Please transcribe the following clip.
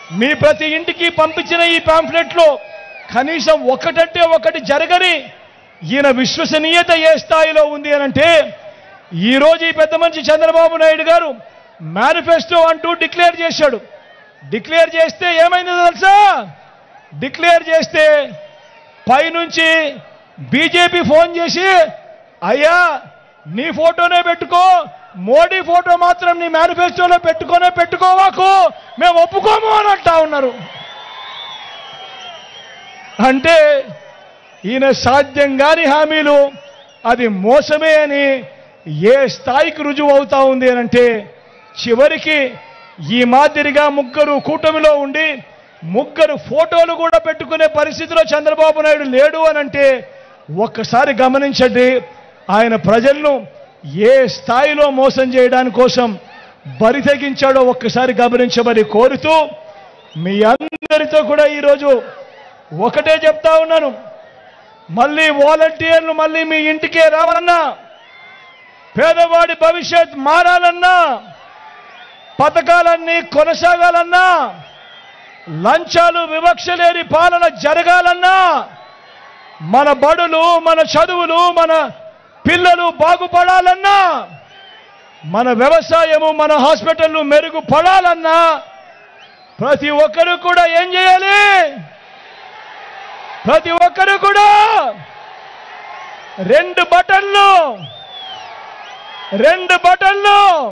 మీ ప్రతి ఇంటికి పంపించిన ఈ పాంఫ్లెట్లో కనీసం ఒకటంటే ఒకటి జరగని ఈయన విశ్వసనీయత ఏ స్థాయిలో ఉంది అనంటే ఈరోజు ఈ పెద్ద మనిషి చంద్రబాబు నాయుడు గారు మేనిఫెస్టో అంటూ డిక్లేర్ చేశాడు డిక్లేర్ చేస్తే ఏమైందో తెలుసా డిక్లేర్ చేస్తే పైనుంచి బీజేపీ ఫోన్ చేసి అయ్యా నీ ఫోటోనే పెట్టుకో మోడీ ఫోటో మాత్రం నీ మేనిఫెస్టోలో పెట్టుకోనే పెట్టుకోవాకు మేము ఒప్పుకోము అని అంటా ఉన్నారు అంటే ఈయన సాధ్యం కాని హామీలు అది మోసమే అని ఏ స్థాయికి రుజువు అవుతా ఉంది అని అంటే చివరికి ఈ మాదిరిగా ముగ్గురు కూటమిలో ఉండి ముగ్గురు ఫోటోలు కూడా పెట్టుకునే పరిస్థితిలో చంద్రబాబు నాయుడు లేడు అని అంటే ఒక్కసారి గమనించండి ఆయన ప్రజలను ఏ స్థాయిలో మోసం చేయడానికి కోసం బరి తెగించాడో ఒక్కసారి గమనించమని కోరుతూ మీ అందరితో కూడా ఈరోజు ఒకటే చెప్తా ఉన్నాను మళ్ళీ వాలంటీర్లు మళ్ళీ మీ ఇంటికే రావాలన్నా పేదవాడి భవిష్యత్ మారాలన్నా పథకాలన్నీ కొనసాగాలన్నా లంచాలు వివక్ష లేని పాలన జరగాలన్నా మన బడులు మన చదువులు మన పిల్లలు బాగుపడాలన్నా మన వ్యవసాయము మన హాస్పిటళ్ళు మెరుగుపడాలన్నా ప్రతి ఒక్కరు కూడా ఏం చేయాలి ప్రతి ఒక్కరు కూడా రెండు బటన్లు రెండు బటన్లు